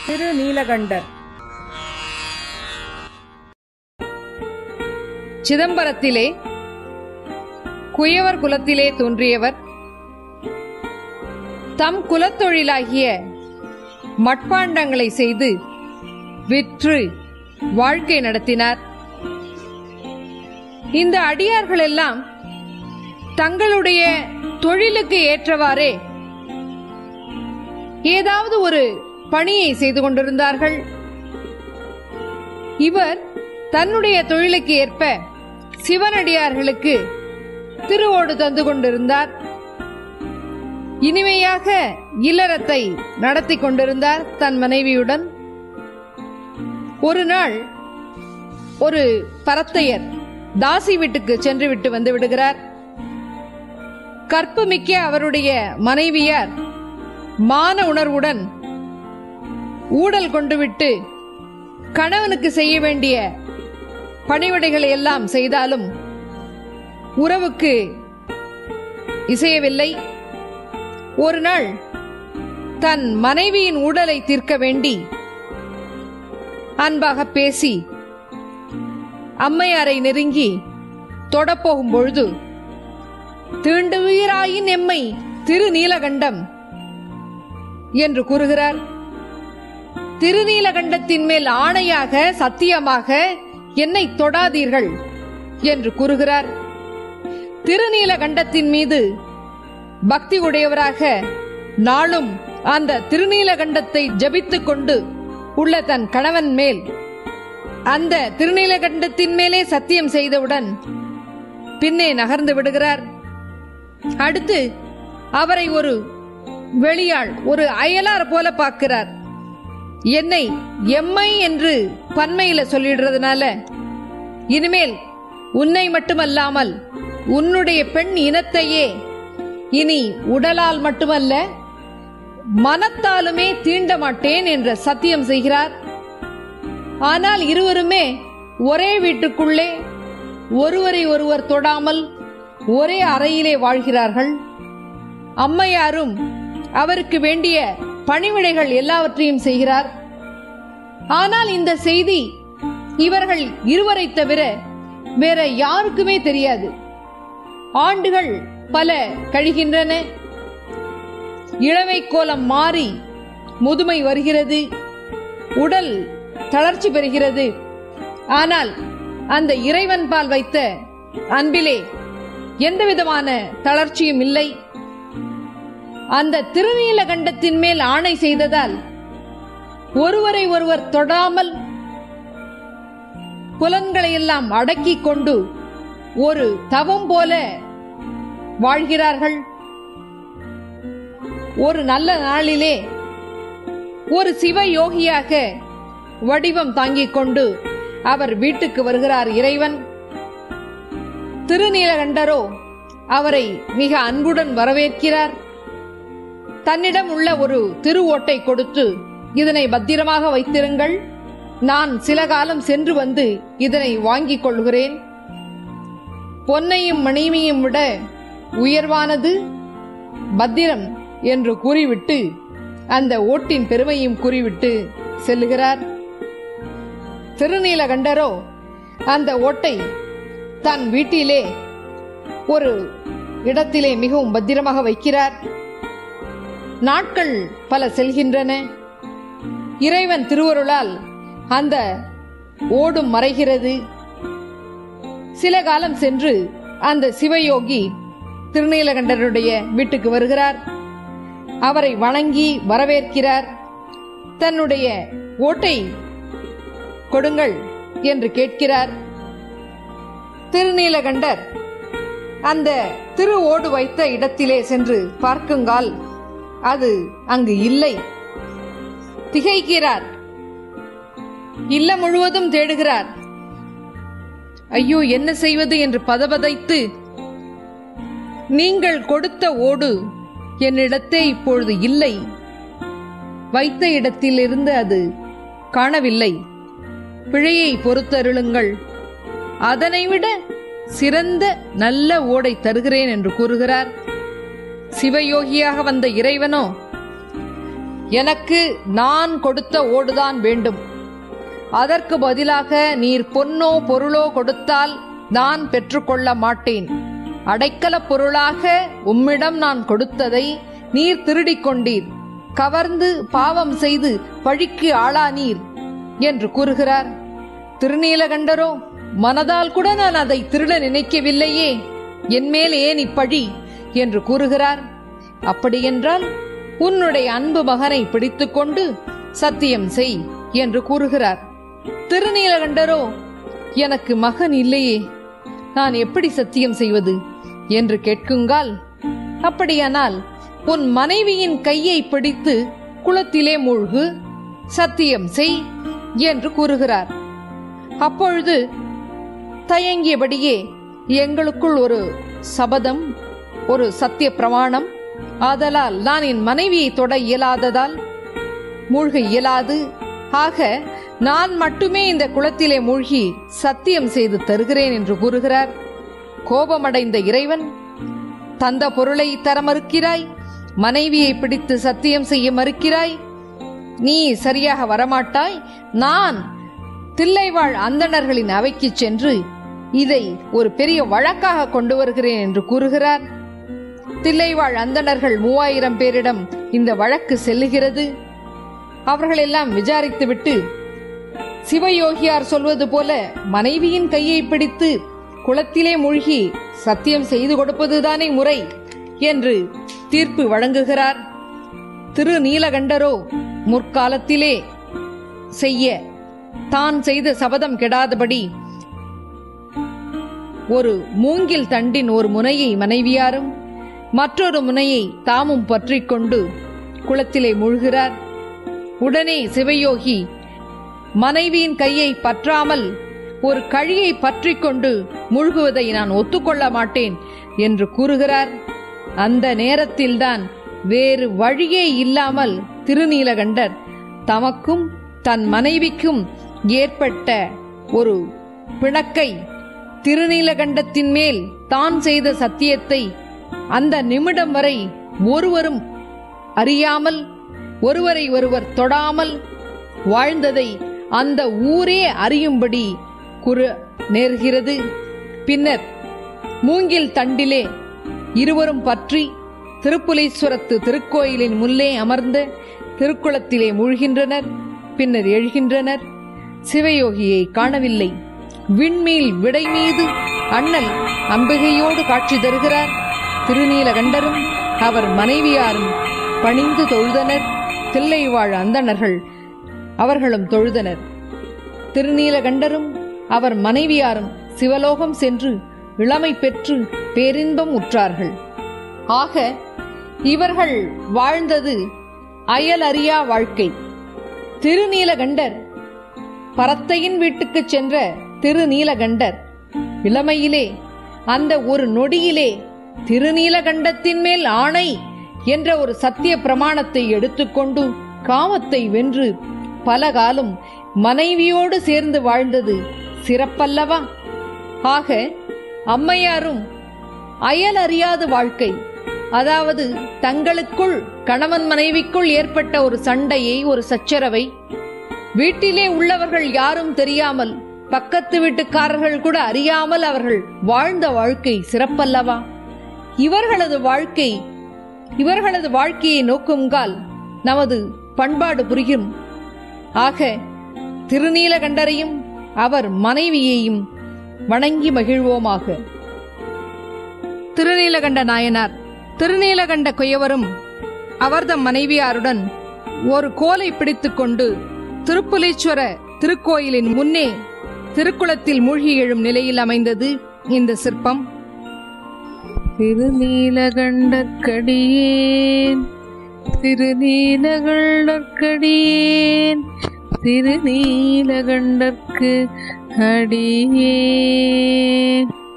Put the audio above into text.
திரு நீலகண்டர் சிதம்பரத்திலே குயவர் குலத்திலே தோன்றியவர் தம் குலத்தொழிலாகிய மட்பாண்டங்களை செய்து விற்று வாழ்க்கை நடத்தினார் இந்த அடியார்கள் எல்லாம் தங்களுடைய தொழிலுக்கு ஏற்றவாறே ஏதாவது ஒரு பணியை செய்து கொண்டிருந்தார்கள் இவர் தன்னுடைய தொழிலுக்கு ஏற்ப சிவனடியார்களுக்கு திருவோடு தந்து கொண்டிருந்தார் இனிமையாக இல்லறத்தை நடத்தி கொண்டிருந்தார் தன் மனைவியுடன் ஒரு நாள் ஒரு பரத்தையர் தாசி வீட்டுக்கு சென்று விட்டு வந்து விடுகிறார் கற்புமிக்க அவருடைய மனைவியார் மான உணர்வுடன் ஊடல் கொண்டு விட்டு கணவனுக்கு செய்ய வேண்டிய பணிவிடைகளை எல்லாம் செய்தாலும் உறவுக்கு இசையவில்லை ஒரு நாள் தன் மனைவியின் உடலை தீர்க்க வேண்டி அன்பாக பேசி அம்மையாரை நெருங்கி தொடப்போகும் பொழுது தீண்டுவீராயின் எம்மை திருநீலகண்டம் என்று கூறுகிறார் திருநீலகண்டத்தின் மேல் ஆணையாக சத்தியமாக என்னை தொடாதீர்கள் என்று கூறுகிறார் திருநீலகண்டத்தின் மீது பக்தி உடையவராக நாளும் அந்த திருநீலகண்டத்தை ஜபித்துக் கொண்டு உள்ள தன் கணவன் மேல் அந்த திருநீலகண்டத்தின் மேலே சத்தியம் செய்தவுடன் பின்னே நகர்ந்து விடுகிறார் அடுத்து அவரை ஒரு வெளியாள் ஒரு அயலார் போல பார்க்கிறார் என்னை எம்மை என்று பன்மையில சொல்லிடுறதுனால இனிமேல் உன்னை மட்டுமல்லாமல் உன்னுடைய பெண் இனத்தையே இனி உடலால் மட்டுமல்ல மனத்தாலுமே தீண்ட மாட்டேன் என்ற சத்தியம் செய்கிறார் ஆனால் இருவருமே ஒரே வீட்டுக்குள்ளே ஒருவரை ஒருவர் தொடாமல் ஒரே அறையிலே வாழ்கிறார்கள் அம்மையாரும் அவருக்கு வேண்டிய பணிவிடைகள் எல்லாவற்றையும் செய்கிறார் ஆனால் இந்த செய்தி இவர்கள் இருவரை தவிர வேற யாருக்குமே தெரியாது ஆண்டுகள் பல கழிகின்றன இளமை கோலம் மாறி முதுமை வருகிறது உடல் தளர்ச்சி பெறுகிறது ஆனால் அந்த இறைவன் பால் வைத்த அன்பிலே எந்தவிதமான தளர்ச்சியும் இல்லை அந்த திருநீலகண்டத்தின் மேல் ஆணை செய்ததால் ஒருவரை ஒருவர் தொடாமல் புலன்களை எல்லாம் அடக்கிக் கொண்டு ஒரு தவம் போல வாழ்கிறார்கள் ஒரு நல்ல நாளிலே ஒரு சிவ யோகியாக வடிவம் தாங்கிக் கொண்டு அவர் வீட்டுக்கு வருகிறார் இறைவன் திருநீலகண்டரோ அவரை மிக அன்புடன் வரவேற்கிறார் தன்னிடம் உள்ள ஒரு திரு ஓட்டை கொடுத்து இதனை பத்திரமாக வைத்திருங்கள் நான் சில காலம் சென்று வந்து இதனை வாங்கிக் கொள்கிறேன் பொன்னையும் மணிமையும் விட உயர்வானது பத்திரம் என்று கூறிவிட்டு அந்த ஓட்டின் பெருமையும் கூறிவிட்டு செல்லுகிறார் திருநீலகண்டரோ அந்த ஓட்டை தன் வீட்டிலே ஒரு இடத்திலே மிகவும் பத்திரமாக வைக்கிறார் நாட்கள் பல செல்கின்றன இறைவன் திருவருளால் அந்த ஓடும் மறைகிறது சில காலம் சென்று அந்த சிவயோகி திருநீலகண்டருடைய வீட்டுக்கு வருகிறார் அவரை வணங்கி வரவேற்கிறார் தன்னுடைய ஓட்டை கொடுங்கள் என்று கேட்கிறார் திருநீலகண்டர் அந்த திரு ஓடு வைத்த இடத்திலே சென்று பார்க்குங்கால் அது அங்கு இல்லை திகைக்கிறார் இல்லம் முழுவதும் தேடுகிறார் ஐயோ என்ன செய்வது என்று பதபதைத்து நீங்கள் கொடுத்த ஓடு என்னிடத்தே இப்பொழுது இல்லை வைத்த இடத்திலிருந்து அது காணவில்லை பிழையை பொறுத்தருளுங்கள் அதனை விட சிறந்த நல்ல ஓடை தருகிறேன் என்று கூறுகிறார் சிவயோகியாக வந்த இறைவனோ எனக்கு நான் கொடுத்த ஓடுதான் வேண்டும் அதற்கு பதிலாக நீர் பொன்னோ பொருளோ கொடுத்தால் நான் பெற்றுக்கொள்ள மாட்டேன் அடைக்கலப் பொருளாக உம்மிடம் நான் கொடுத்ததை நீர் திருடிக் கொண்டீர் கவர்ந்து பாவம் செய்து பழிக்கு ஆளானீர் என்று கூறுகிறார் திருநீலகண்டரோ மனதால் கூட நான் அதை திருட நினைக்கவில்லையே என்மேல் ஏன் இப்பழி என்று கூறுகிறார் அப்படியென்றால் உன்னுடைய அன்பு மகனை பிடித்துக்கொண்டு சத்தியம் செய் என்று கூறுகிறார் திருநீலகண்டரோ எனக்கு மகன் இல்லையே நான் எப்படி சத்தியம் செய்வது என்று கேட்குங்கால் அப்படியானால் உன் மனைவியின் கையை பிடித்து குளத்திலே மூழ்கு சத்தியம் செய் என்று கூறுகிறார் அப்பொழுது தயங்கியபடியே எங்களுக்குள் ஒரு சபதம் ஒரு சத்திய பிரமாணம் ஆதலால் நான் என் மனைவியை தொட இயலாததால் மூழ்க இயலாது ஆக நான் மட்டுமே இந்த குளத்திலே மூழ்கி சத்தியம் செய்து தருகிறேன் என்று கூறுகிறார் கோபமடைந்த இறைவன் தந்த பொருளை தர மறுக்கிறாய் மனைவியை பிடித்து சத்தியம் செய்ய மறுக்கிறாய் நீ சரியாக வரமாட்டாய் நான் தில்லைவாழ் அந்தணர்களின் அவைக்கு சென்று இதை ஒரு பெரிய வழக்காக கொண்டு வருகிறேன் என்று கூறுகிறார் தில்லைவாழ் அந்தணர்கள் மூவாயிரம் பேரிடம் இந்த வழக்கு செல்லுகிறது அவர்களெல்லாம் விசாரித்துவிட்டு சிவயோகியார் சொல்வது போல மனைவியின் கையை பிடித்து குளத்திலே மூழ்கி சத்தியம் செய்து கொடுப்பதுதானே முறை என்று தீர்ப்பு வழங்குகிறார் திரு நீலகண்டரோ முற்காலத்திலே செய்ய தான் செய்த சபதம் கெடாதபடி ஒரு மூங்கில் தண்டின் ஒரு முனையை மனைவியாரும் மற்றொரு முனையை தாமும் பற்றிக் கொண்டு குளத்திலே மூழ்கிறார் உடனே சிவயோகி மனைவியின் கையை பற்றாமல் ஒரு கழியை பற்றிக் கொண்டு மூழ்குவதை நான் ஒத்துக்கொள்ள மாட்டேன் என்று கூறுகிறார் அந்த நேரத்தில்தான் வேறு வழியே இல்லாமல் திருநீலகண்டர் தமக்கும் தன் மனைவிக்கும் ஏற்பட்ட ஒரு பிணக்கை திருநீலகண்டத்தின் மேல் தான் செய்த சத்தியத்தை அந்த நிமிடம் வரை ஒருவரும் அறியாமல் ஒருவரை ஒருவர் தொடாமல் வாழ்ந்ததை அந்த ஊரே அறியும்படி குறு நேர்கிறது பின்னர் மூங்கில் தண்டிலே இருவரும் பற்றி திருப்புலீஸ்வரத்து திருக்கோயிலின் முல்லே அமர்ந்த திருக்குளத்திலே மூழ்கின்றனர் பின்னர் எழுகின்றனர் சிவயோகியை காணவில்லை விண்மீல் விடை மீது அண்ணல் அம்பிகையோடு காட்சி தருகிறார் திருநீலகண்டரும் அவர் மனைவியாரும் பணிந்து தொழுதனர் தில்லை வாழ் அந்தணர்கள் அவர்களும் தொழுதனர் திருநீலகண்டரும் அவர் மனைவியாரும் சிவலோகம் சென்று இளமை பெற்று பேரின்பம் உற்றார்கள் ஆக இவர்கள் வாழ்ந்தது அயல் அறியா வாழ்க்கை திருநீலகண்டர் பரத்தையின் வீட்டுக்குச் சென்ற திருநீலகண்டர் இளமையிலே அந்த ஒரு நொடியிலே திருநீலகண்டத்தின் மேல் ஆணை என்ற ஒரு சத்திய பிரமாணத்தை எடுத்துக்கொண்டு காமத்தை வென்று பல காலம் மனைவியோடு சேர்ந்து வாழ்ந்தது சிறப்பல்லவா ஆக அம்மையாரும் அயல் அறியாத வாழ்க்கை அதாவது தங்களுக்குள் கணவன் மனைவிக்குள் ஏற்பட்ட ஒரு சண்டையை ஒரு சச்சரவை வீட்டிலே உள்ளவர்கள் யாரும் தெரியாமல் பக்கத்து வீட்டுக்காரர்கள் கூட அறியாமல் அவர்கள் வாழ்ந்த வாழ்க்கை சிறப்பல்லவா இவர்களது வாழ்க்கை இவர்களது வாழ்க்கையை நோக்குங்கால் நமது பண்பாடு புரியும் ஆக திருநீலகண்டரையும் அவர் மனைவியையும் வணங்கி மகிழ்வோமாக திருநீலகண்ட நாயனார் திருநீலகண்ட குயவரும் அவர்தம் மனைவியாருடன் ஒரு கோலை பிடித்துக்கொண்டு திருப்புலீஸ்வர திருக்கோயிலின் முன்னே திருக்குளத்தில் மூழ்கி எழும் நிலையில் அமைந்தது இந்த சிற்பம் திருநீலகண்டற்கடியேன் திருநீலகண்டற்கடியேன் திருநீலகண்டற்கு அடியேன்